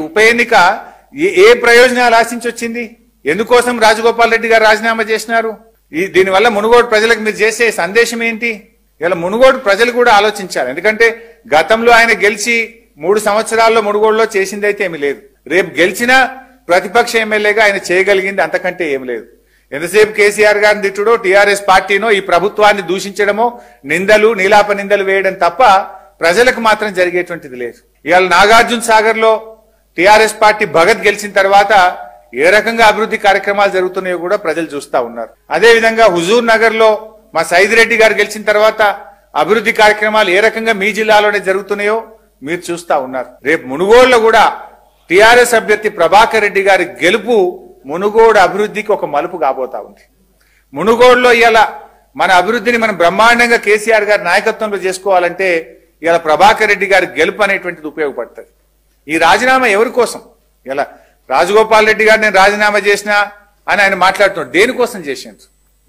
ఉప ఎన్నిక ఏ- ఏ ప్రయోజనాలు ఆశించి వచ్చింది ఎందుకోసం రాజగోపాల్ రెడ్డి గారు రాజీనామా చేసినారు ఈ దీనివల్ల మునుగోడు ప్రజలకు మీరు చేసే సందేశం ఏంటి ఇలా మునుగోడు ప్రజలు కూడా ఆలోచించాలి ఎందుకంటే గతంలో ఆయన గెలిచి మూడు సంవత్సరాల్లో మునుగోడులో చేసిందైతే ఏమీ లేదు రేపు గెలిచినా ప్రతిపక్ష ఎమ్మెల్యేగా ఆయన చేయగలిగింది అంతకంటే ఏం లేదు ఎంతసేపు కేసీఆర్ గారిని తిట్టుడో టీఆర్ఎస్ పార్టీనో ఈ ప్రభుత్వాన్ని దూషించడమో నిందలు నీలాప నిందలు వేయడం తప్ప ప్రజలకు మాత్రం జరిగేటువంటిది లేదు ఇవాళ నాగార్జున సాగర్ లో టీఆర్ఎస్ పార్టీ భగత్ గెలిచిన తర్వాత ఏ రకంగా అభివృద్ధి కార్యక్రమాలు జరుగుతున్నాయో కూడా ప్రజలు చూస్తా ఉన్నారు అదే విధంగా హుజూర్ నగర్ లో మా సైదిరెడ్డి గారు గెలిచిన తర్వాత అభివృద్ధి కార్యక్రమాలు ఏ రకంగా మీ జిల్లాలోనే జరుగుతున్నాయో మీరు చూస్తా ఉన్నారు రేపు మునుగోడులో కూడా టిఆర్ఎస్ అభ్యర్థి ప్రభాకర్ రెడ్డి గారి గెలుపు మునుగోడు అభివృద్ధికి ఒక మలుపు కాబోతా ఉంది మునుగోడులో ఇలా మన అభివృద్ధిని మనం బ్రహ్మాండంగా కేసీఆర్ గారి నాయకత్వంలో చేసుకోవాలంటే ఇలా ప్రభాకర్ రెడ్డి గారి గెలుపు అనేటువంటిది ఉపయోగపడుతుంది ఈ రాజీనామా ఎవరి కోసం ఇలా రాజగోపాల్ రెడ్డి గారు నేను రాజీనామా చేసినా అని ఆయన మాట్లాడుతున్నాడు దేనికోసం చేసిండ్రు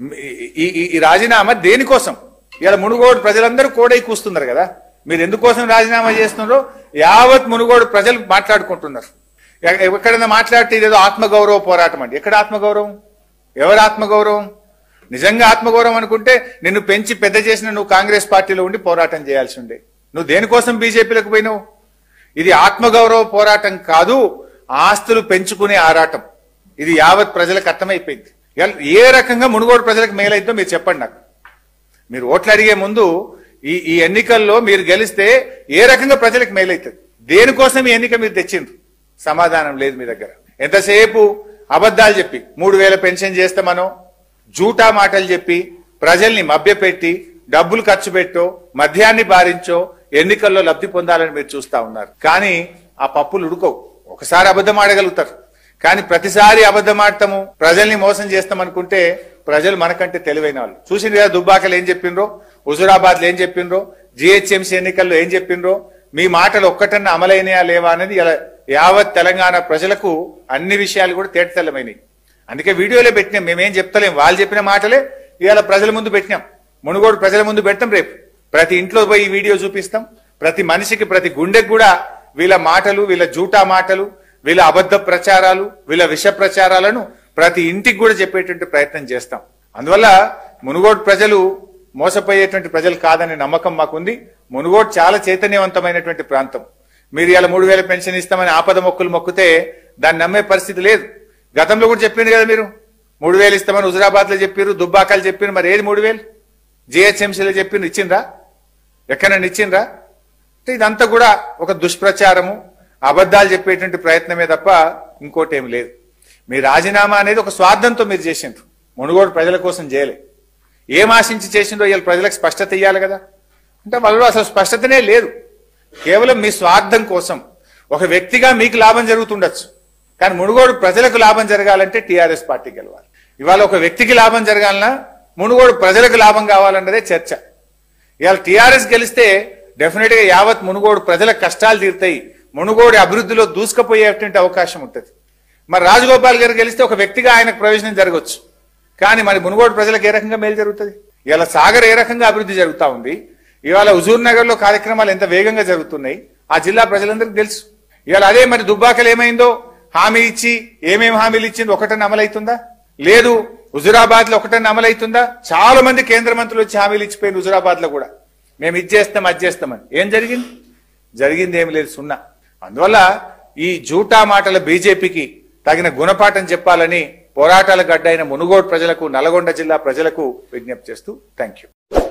ఈ ఈ- ఈ రాజీనామా దేనికోసం ఇలా మునుగోడు ప్రజలందరూ కోడై కూస్తున్నారు కదా మీరు ఎందుకోసం రాజీనామా చేస్తున్నారో యావత్ మునుగోడు ప్రజలు మాట్లాడుకుంటున్నారు ఎ- ఎక్కడైనా మాట్లాడితే ఇదేదో ఆత్మగౌరవ పోరాటం అండి ఎక్కడ ఆత్మగౌరవం ఎవరు ఆత్మగౌరవం నిజంగా ఆత్మగౌరవం అనుకుంటే నిన్ను పెంచి పెద్ద చేసిన నువ్వు కాంగ్రెస్ పార్టీలో ఉండి పోరాటం చేయాల్సి ఉండే నువ్వు దేనికోసం బీజేపీలకు పోయినావు ఇది ఆత్మగౌరవ పోరాటం కాదు ఆస్తులు పెంచుకునే ఆరాటం ఇది యావత్ ప్రజలకు అర్థమైపోయింది ఇవాళ ఏ రకంగా మునుగోడు ప్రజలకు మేలైద్దో మీరు చెప్పండి నాకు మీరు ఓట్లు అడిగే ముందు ఈ ఈ ఎన్నికల్లో మీరు గెలిస్తే ఏ రకంగా ప్రజలకు మేలైతుంది దేనికోసం ఈ ఎన్నిక మీరు తెచ్చిండ్రు సమాధానం లేదు మీ దగ్గర ఎంతసేపు అబద్ధాలు చెప్పి మూడు వేల పెన్షన్ చేస్తామనో జూటా మాటలు చెప్పి ప్రజల్ని మభ్యపెట్టి డబ్బులు ఖర్చు పెట్టో మద్యాన్ని బారించో ఎన్నికల్లో లబ్ధి పొందాలని మీరు చూస్తా ఉన్నారు కానీ ఆ పప్పులు ఉడుకోవు ఒకసారి అబద్ధం ఆడగలుగుతారు కానీ ప్రతిసారి అబద్ధం ఆడతాము ప్రజల్ని మోసం చేస్తాం అనుకుంటే ప్రజలు మనకంటే తెలివైన వాళ్ళు చూసింది కదా దుబ్బాకలు ఏం చెప్పిండ్రో హుజురాబాద్ లో ఏం చెప్పిండ్రో జిహెచ్ఎంసీ ఎన్నికల్లో ఏం చెప్పిండ్రో మీ మాటలు ఒక్కటన్నా అమలైనయా లేవా అనేది ఇలా యావత్ తెలంగాణ ప్రజలకు అన్ని విషయాలు కూడా తేటతెల్లమైనవి అందుకే వీడియోలో పెట్టినాం మేమేం చెప్తలేం వాళ్ళు చెప్పిన మాటలే ఇవాళ ప్రజల ముందు పెట్టినాం మునుగోడు ప్రజల ముందు పెడతాం రేపు ప్రతి ఇంట్లో పోయి ఈ వీడియో చూపిస్తాం ప్రతి మనిషికి ప్రతి గుండెకి కూడా వీళ్ళ మాటలు వీళ్ళ జూటా మాటలు వీళ్ళ అబద్ధ ప్రచారాలు వీళ్ళ విష ప్రచారాలను ప్రతి ఇంటికి కూడా చెప్పేటువంటి ప్రయత్నం చేస్తాం అందువల్ల మునుగోడు ప్రజలు మోసపోయేటువంటి ప్రజలు కాదనే నమ్మకం మాకుంది మునుగోడు చాలా చైతన్యవంతమైనటువంటి ప్రాంతం మీరు ఇలా మూడు వేల పెన్షన్ ఇస్తామని ఆపద మొక్కులు మొక్కితే దాన్ని నమ్మే పరిస్థితి లేదు గతంలో కూడా చెప్పింది కదా మీరు మూడు వేలు ఇస్తామని హుజరాబాద్ లో చెప్పారు దుబ్బాకాలు చెప్పారు మరి ఏది మూడు వేలు జిహెచ్ఎంసీలో చెప్పిండ్రు ఇచ్చిండ్రా ఎక్కడైనా ఇచ్చిండ్రా అంటే ఇదంతా కూడా ఒక దుష్ప్రచారము అబద్ధాలు చెప్పేటువంటి ప్రయత్నమే తప్ప ఇంకోటి ఏమి లేదు మీ రాజీనామా అనేది ఒక స్వార్థంతో మీరు చేసిండ్రు మునుగోడు ప్రజల కోసం చేయలే ఏం ఆశించి చేసిండ్రో ఇవాళ ప్రజలకు స్పష్టత ఇవ్వాలి కదా అంటే వాళ్ళలో అసలు స్పష్టతనే లేదు కేవలం మీ స్వార్థం కోసం ఒక వ్యక్తిగా మీకు లాభం జరుగుతుండొచ్చు కానీ మునుగోడు ప్రజలకు లాభం జరగాలంటే టీఆర్ఎస్ పార్టీ గెలవాలి ఇవాళ ఒక వ్యక్తికి లాభం జరగాలన్నా మునుగోడు ప్రజలకు లాభం కావాలన్నదే చర్చ ఇవాళ టీఆర్ఎస్ గెలిస్తే డెఫినెట్ గా యావత్ మునుగోడు ప్రజల కష్టాలు తీరుతాయి మునుగోడు అభివృద్ధిలో దూసుకుపోయేటువంటి అవకాశం ఉంటుంది మరి రాజగోపాల్ గారు గెలిస్తే ఒక వ్యక్తిగా ఆయనకు ప్రయోజనం జరగవచ్చు కానీ మరి మునుగోడు ప్రజలకు ఏ రకంగా మేలు జరుగుతుంది ఇవాళ సాగర్ ఏ రకంగా అభివృద్ధి జరుగుతా ఉంది ఇవాళ హుజూర్ నగర్ లో కార్యక్రమాలు ఎంత వేగంగా జరుగుతున్నాయి ఆ జిల్లా ప్రజలందరికీ తెలుసు ఇవాళ అదే మరి దుబ్బాకలు ఏమైందో హామీ ఇచ్చి ఏమేమి హామీలు ఇచ్చింది ఒకటన్నా అమలవుతుందా లేదు హుజురాబాద్ లో ఒకటన్నా అమలవుతుందా చాలా మంది కేంద్ర మంత్రులు వచ్చి హామీలు ఇచ్చిపోయింది హుజురాబాద్ లో కూడా మేము ఇది చేస్తాం అది చేస్తామని ఏం జరిగింది జరిగింది ఏమి లేదు సున్నా అందువల్ల ఈ జూటా మాటల బీజేపీకి తగిన గుణపాఠం చెప్పాలని పోరాటాల గడ్డైన మునుగోడు ప్రజలకు నల్గొండ జిల్లా ప్రజలకు విజ్ఞప్తి చేస్తూ థ్యాంక్ యూ